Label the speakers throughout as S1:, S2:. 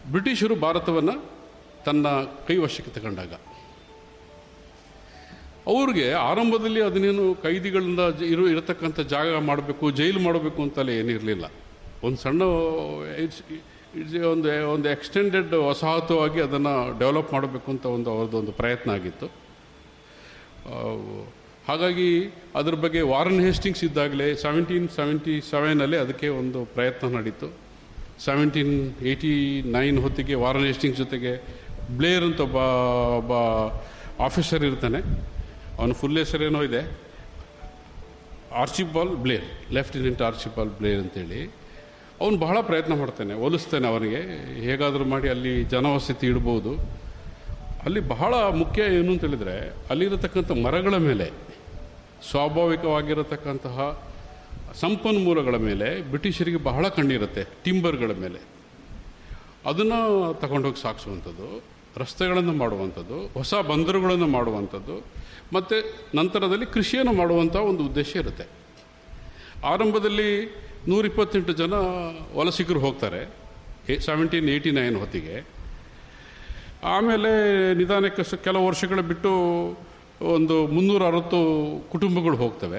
S1: ಬ್ರಿಟಿಷರು ಭಾರತವನ್ನು ತನ್ನ ಕೈವಶಕ್ಕೆ ತಗೊಂಡಾಗ ಅವ್ರಿಗೆ ಆರಂಭದಲ್ಲಿ ಅದನ್ನೇನು ಕೈದಿಗಳಿಂದ ಜ- ಇರು ಇರತಕ್ಕಂಥ ಜಾಗ ಮಾಡಬೇಕು ಜೈಲು ಮಾಡಬೇಕು ಅಂತಲೇ ಏನಿರಲಿಲ್ಲ ಒಂದು ಸಣ್ಣ ಇಟ್ಸ್ ಇಟ್ಸ್ ಒಂದು ಒಂದು ಎಕ್ಸ್ಟೆಂಡೆಡ್ ವಸಾಹತುವಾಗಿ ಅದನ್ನು ಡೆವಲಪ್ ಮಾಡಬೇಕು ಅಂತ ಒಂದು ಅವ್ರದ್ದು ಒಂದು ಪ್ರಯತ್ನ ಆಗಿತ್ತು ಆ, ಹಾಗಾಗಿ ಅದ್ರ ಬಗ್ಗೆ ವಾರನ್ ಹೇಸ್ಟಿಂಗ್ಸ್ ಇದ್ದಾಗಲೇ ಸೆವೆಂಟೀನ್ ಸೆವೆಂಟಿ ಸೆವೆನಲ್ಲಿ ಅದಕ್ಕೆ ಒಂದು ಪ್ರಯತ್ನ ನಡೀತು ಸೆವೆಂಟೀನ್ ಏಯ್ಟಿ ನೈನ್ ಹೊತ್ತಿಗೆ ವಾರನ್ ಹೇಸ್ಟಿಂಗ್ಸ್ ಜೊತೆಗೆ ಬ್ಲೇರ್ ಅಂತ ಒಬ್ಬ ಒಬ್ಬ ಆಫೀಸರ್ ಇರ್ತಾನೆ ಅವನ ಫುಲ್ ಹೆಸರೇನೋ ಇದೆ Archibald Blair lieutenant Archibald Blair ಅಂತೇಳಿ ಅವನು ಬಹಳ ಪ್ರಯತ್ನ ಮಾಡ್ತಾನೆ ಒಲಿಸ್ತಾನೆ ಅವನಿಗೆ ಹೇಗಾದರೂ ಮಾಡಿ ಅಲ್ಲಿ ಜನವಸತಿ ಇಡ್ಬೋದು ಅಲ್ಲಿ ಬಹಳ ಮುಖ್ಯ ಏನು ಅಂತ ಹೇಳಿದ್ರೆ ಅಲ್ಲಿರತಕ್ಕಂಥ ಮರಗಳ ಮೇಲೆ ಸ್ವಾಭಾವಿಕವಾಗಿರತಕ್ಕಂತಹ ಸಂಪನ್ಮೂಲಗಳ ಮೇಲೆ ಬ್ರಿಟಿಷರಿಗೆ ಬಹಳ ಕಣ್ಣಿರುತ್ತೆ ಟಿಂಬರ್ಗಳ ಮೇಲೆ ಅದನ್ನು ತಗೊಂಡೋಗಿ ಸಾಗಿಸುವಂಥದ್ದು ರಸ್ತೆಗಳನ್ನು ಮಾಡುವಂಥದ್ದು ಹೊಸ ಬಂದರುಗಳನ್ನು ಮಾಡುವಂಥದ್ದು ಮತ್ತು ನಂತರದಲ್ಲಿ ಕೃಷಿಯನ್ನು ಮಾಡುವಂಥ ಒಂದು ಉದ್ದೇಶ ಇರುತ್ತೆ ಆರಂಭದಲ್ಲಿ ನೂರಿಪ್ಪತ್ತೆಂಟು ಜನ ವಲಸಿಗರು ಹೋಗ್ತಾರೆ ಸೆವೆಂಟೀನ್ ಏಯ್ಟಿ ನೈನ್ ಹೊತ್ತಿಗೆ ಆಮೇಲೆ ನಿಧಾನಕ್ಕೆ ಸ- ಕೆಲವು ವರ್ಷಗಳ ಬಿಟ್ಟು ಒಂದು ಮುನ್ನೂರ ಅರವತ್ತು ಕುಟುಂಬಗಳು ಹೋಗ್ತವೆ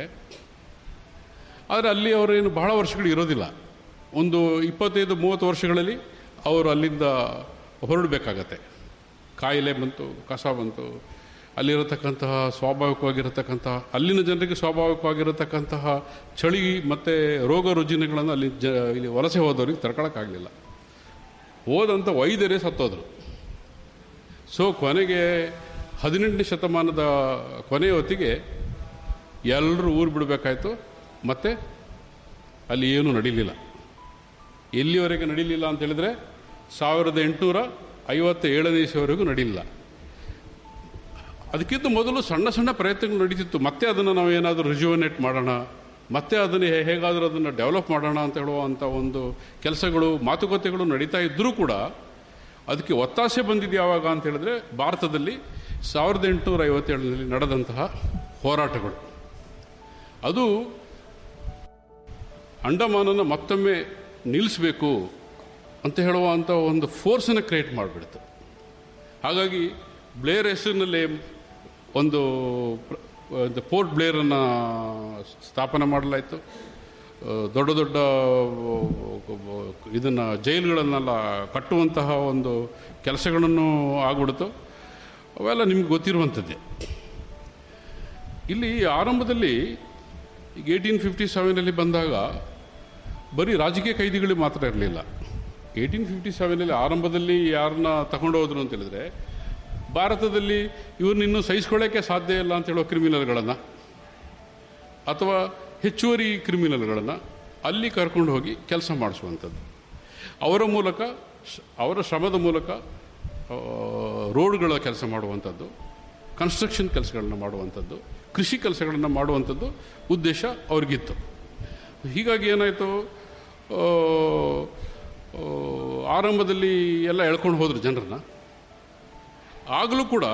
S1: ಆದರೆ ಅಲ್ಲಿ ಅವರೇನು ಬಹಳ ವರ್ಷಗಳು ಇರೋದಿಲ್ಲ ಒಂದು ಇಪ್ಪತ್ತೈದು ಮೂವತ್ತು ವರ್ಷಗಳಲ್ಲಿ ಅವರು ಅಲ್ಲಿಂದ ಹೊರಡಬೇಕಾಗತ್ತೆ ಕಾಯಿಲೆ ಬಂತು ಕಸ ಬಂತು ಅಲ್ಲಿರತಕ್ಕಂತಹ ಸ್ವಾಭಾವಿಕವಾಗಿರತಕ್ಕಂತಹ ಅಲ್ಲಿನ ಜನರಿಗೆ ಸ್ವಾಭಾವಿಕವಾಗಿರತಕ್ಕಂತಹ ಚಳಿ ಮತ್ತು ರೋಗ ರುಜಿನಗಳನ್ನು ಅಲ್ಲಿ ಜ ಇಲ್ಲಿ ವಲಸೆ ಹೋದವ್ರಿಗೆ ತಡ್ಕೊಳಕ್ಕಾಗಲಿಲ್ಲ ಹೋದಂಥ ವೈದ್ಯರೇ ಸತ್ತೋದ್ರು ಸೊ ಕೊನೆಗೆ ಹದಿನೆಂಟನೇ ಶತಮಾನದ ಕೊನೆಯ ಹೊತ್ತಿಗೆ ಎಲ್ಲರೂ ಊರು ಬಿಡಬೇಕಾಯ್ತು ಮತ್ತು ಅಲ್ಲಿ ಏನೂ ನಡೀಲಿಲ್ಲ ಎಲ್ಲಿವರೆಗೆ ನಡೀಲಿಲ್ಲ ಅಂತ ಹೇಳಿದ್ರೆ ಸಾವಿರದ ಎಂಟುನೂರ ಐವತ್ತ ಏಳನೇ ಇಸವಿವರೆಗೂ ನಡೀಲಿಲ್ಲ ಅದಕ್ಕಿಂತ ಮೊದಲು ಸಣ್ಣ ಸಣ್ಣ ಪ್ರಯತ್ನಗಳು ನಡೀತಿತ್ತು ಮತ್ತೆ ಅದನ್ನು ನಾವು ಏನಾದರೂ ರಿಜುವನೇಟ್ ಮಾಡೋಣ ಮತ್ತೆ ಅದನ್ನು ಹೇ- ಹೇಗಾದರೂ ಅದನ್ನು ಡೆವಲಪ್ ಮಾಡೋಣ ಅಂತ ಹೇಳುವಂಥ ಒಂದು ಕೆಲಸಗಳು ಮಾತುಕತೆಗಳು ನಡೀತಾ ಇದ್ದರೂ ಕೂಡ ಅದಕ್ಕೆ ಒತ್ತಾಸೆ ಬಂದಿದ್ದು ಯಾವಾಗ ಅಂತ ಹೇಳಿದ್ರೆ ಭಾರತದಲ್ಲಿ ಸಾವಿರದ ಎಂಟುನೂರ ಐವತ್ತೇಳರಲ್ಲಿ ನಡೆದಂತಹ ಹೋರಾಟಗಳು ಅದು ಅಂಡಮಾನನ್ನು ಮತ್ತೊಮ್ಮೆ ನಿಲ್ಲಿಸಬೇಕು ಅಂತ ಹೇಳುವಂಥ ಒಂದು ಫೋರ್ಸನ್ನು ಕ್ರಿಯೇಟ್ ಮಾಡಿಬಿಡ್ತು ಹಾಗಾಗಿ ಬ್ಲೇರ್ ಹೆಸರಿನಲ್ಲಿ ಒಂದು ಪ್ರ- ಒಂದು ಪೋರ್ಟ್ ಬ್ಲೇರನ್ನು ಸ್ಥಾಪನೆ ಮಾಡಲಾಯಿತು ಆ, ದೊಡ್ಡ ದೊಡ್ಡ ಇದನ್ನು ಜೈಲುಗಳನ್ನೆಲ್ಲ ಕಟ್ಟುವಂತಹ ಒಂದು ಕೆಲಸಗಳನ್ನು ಆಗ್ಬಿಡ್ತು ಅವೆಲ್ಲ ನಿಮ್ಗೆ ಗೊತ್ತಿರುವಂಥದ್ದೇ ಇಲ್ಲಿ ಆರಂಭದಲ್ಲಿ ಈಗ ಏಯ್ಟೀನ್ ಫಿಫ್ಟಿ ಸೆವೆನಲ್ಲಿ ಬಂದಾಗ ಬರೀ ರಾಜಕೀಯ ಕೈದಿಗಳಿಗೆ ಮಾತ್ರ ಇರಲಿಲ್ಲ ಏಯ್ಟೀನ್ ಫಿಫ್ಟಿ ಸೆವೆನಲ್ಲಿ ಆರಂಭದಲ್ಲಿ ಯಾರನ್ನ ತಗೊಂಡು ಹೋದ್ರು ಅಂತ ಹೇಳಿದ್ರೆ ಭಾರತದಲ್ಲಿ ಇವ್ರನ್ನ ಇನ್ನೂ ಸಹಿಸ್ಕೊಳ್ಳೋಕ್ಕೆ ಸಾಧ್ಯ ಇಲ್ಲ ಅಂತ ಹೇಳೋ ಕ್ರಿಮಿನಲ್ಗಳನ್ನು ಅಥವಾ ಹೆಚ್ಚುವರಿ ಕ್ರಿಮಿನಲ್ಗಳನ್ನು ಅಲ್ಲಿ ಕರ್ಕೊಂಡು ಹೋಗಿ ಕೆಲಸ ಮಾಡಿಸುವಂಥದ್ದು ಅವರ ಮೂಲಕ ಶ- ಅವರ ಶ್ರಮದ ಮೂಲಕ ಆ, ರೋಡ್ಗಳ ಕೆಲಸ ಮಾಡುವಂಥದ್ದು ಕನ್ಸ್ಟ್ರಕ್ಷನ್ ಕೆಲಸಗಳನ್ನ ಮಾಡುವಂಥದ್ದು ಕೃಷಿ ಕೆಲಸಗಳನ್ನು ಮಾಡುವಂಥದ್ದು ಉದ್ದೇಶ ಅವ್ರಿಗಿತ್ತು ಹೀಗಾಗಿ ಏನಾಯಿತು ಆ, ಆ, ಆರಂಭದಲ್ಲಿ ಎಲ್ಲ ಎಳ್ಕೊಂಡು ಹೋದ್ರು ಜನರನ್ನ ಆಗಲೂ ಕೂಡ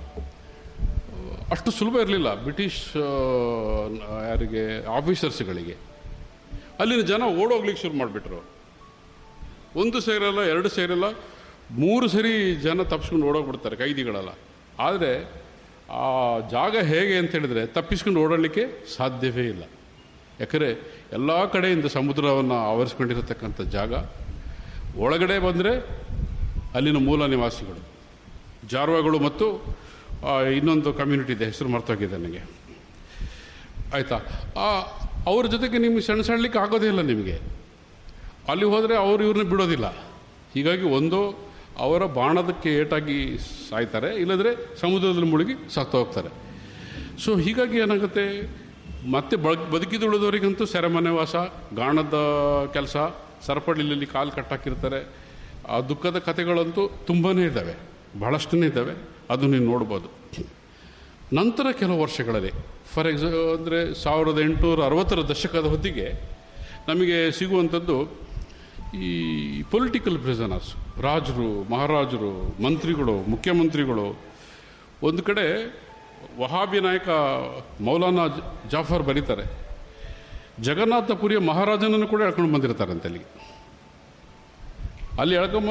S1: ಅಷ್ಟು ಸುಲಭ ಇರಲಿಲ್ಲ ಬ್ರಿಟಿಷ್ ಆ, ಯಾರಿಗೆ ಆಫೀಸರ್ಸ್ಗಳಿಗೆ ಅಲ್ಲಿನ ಜನ ಓಡೋಗ್ಲಿಕ್ಕೆ ಶುರು ಮಾಡಿಬಿಟ್ರು ಒಂದು ಸೇರಲ್ಲ ಎರಡು ಸೇರಲ್ಲ ಮೂರು ಸರಿ ಜನ ತಪ್ಪಿಸ್ಕೊಂಡು ಓಡೋಗ್ಬಿಡ್ತಾರೆ ಕೈದಿಗಳೆಲ್ಲ ಆದರೆ ಆ ಜಾಗ ಹೇಗೆ ಅಂತ ಹೇಳಿದ್ರೆ ತಪ್ಪಿಸ್ಕೊಂಡು ಓಡಾಡಲಿಕ್ಕೆ ಸಾಧ್ಯವೇ ಇಲ್ಲ ಯಾಕಂದರೆ ಎಲ್ಲ ಕಡೆಯಿಂದ ಸಮುದ್ರವನ್ನು ಆವರಿಸ್ಕೊಂಡಿರತಕ್ಕಂಥ ಜಾಗ ಒಳಗಡೆ ಬಂದರೆ ಅಲ್ಲಿನ ಮೂಲ ನಿವಾಸಿಗಳು ಜಾರ್ವಾಗಳು ಮತ್ತು ಆ, ಇನ್ನೊಂದು ಕಮ್ಯುನಿಟಿ ಇದೆ ಹೆಸರು ಮರ್ತೋಗಿದೆ ನನಗೆ ಆಯಿತಾ ಆ ಅವ್ರ ಜೊತೆಗೆ ನಿಮಗೆ ಸಣ್ಣ ಸಣ್ಣಲಿಕ್ಕೆ ಆಗೋದೇ ಇಲ್ಲ ನಿಮಗೆ ಅಲ್ಲಿ ಹೋದರೆ ಅವರು ಇವ್ರನ್ನ ಬಿಡೋದಿಲ್ಲ ಹೀಗಾಗಿ ಒಂದು ಅವರ ಬಾಣದಕ್ಕೆ ಏಟಾಗಿ ಸಾಯ್ತಾರೆ ಇಲ್ಲದ್ರೆ ಸಮುದ್ರದಲ್ಲಿ ಮುಳುಗಿ ಸತ್ತು ಹೋಗ್ತಾರೆ ಸೊ ಹೀಗಾಗಿ ಏನಾಗುತ್ತೆ ಮತ್ತೆ ಬ ಬದುಕಿದುಳಿದವರಿಗಂತೂ ಸೆರೆಮನೆ ವಾಸ ಗಾಣದ ಕೆಲಸ ಸರಪಳಿಲಲ್ಲಿ ಕಾಲು ಕಟ್ಟಾಕಿರ್ತಾರೆ ಆ ದುಃಖದ ಕಥೆಗಳಂತೂ ತುಂಬಾ ಇದ್ದಾವೆ ಬಹಳಷ್ಟೇ ಇದ್ದಾವೆ ಅದು ನೀವು ನೋಡ್ಬೋದು ನಂತರ ಕೆಲವು ವರ್ಷಗಳಲ್ಲಿ ಫಾರ್ ಎಕ್ಸಾ ಅಂದರೆ ಸಾವಿರದ ಎಂಟುನೂರ ಅರವತ್ತರ ದಶಕದ ಹೊತ್ತಿಗೆ ನಮಗೆ ಸಿಗುವಂಥದ್ದು ಈ ಪೊಲಿಟಿಕಲ್ ಪ್ರಿಸನರ್ಸ್ ರಾಜರು ಮಹಾರಾಜರು ಮಂತ್ರಿಗಳು ಮುಖ್ಯಮಂತ್ರಿಗಳು ಒಂದು ಕಡೆ ವಹಾಬಿ ನಾಯಕ ಮೌಲಾನಾ ಜ- ಜಾಫರ್ ಬರೀತಾರೆ ಜಗನ್ನಾಥಪುರಿಯ ಮಹಾರಾಜನನ್ನು ಕೂಡ ಎಳ್ಕೊಂಡು ಬಂದಿರ್ತಾರಂತೆ ಅಲ್ಲಿಗೆ ಅಲ್ಲಿ ಎಳ್ಕೊಂಬಂದು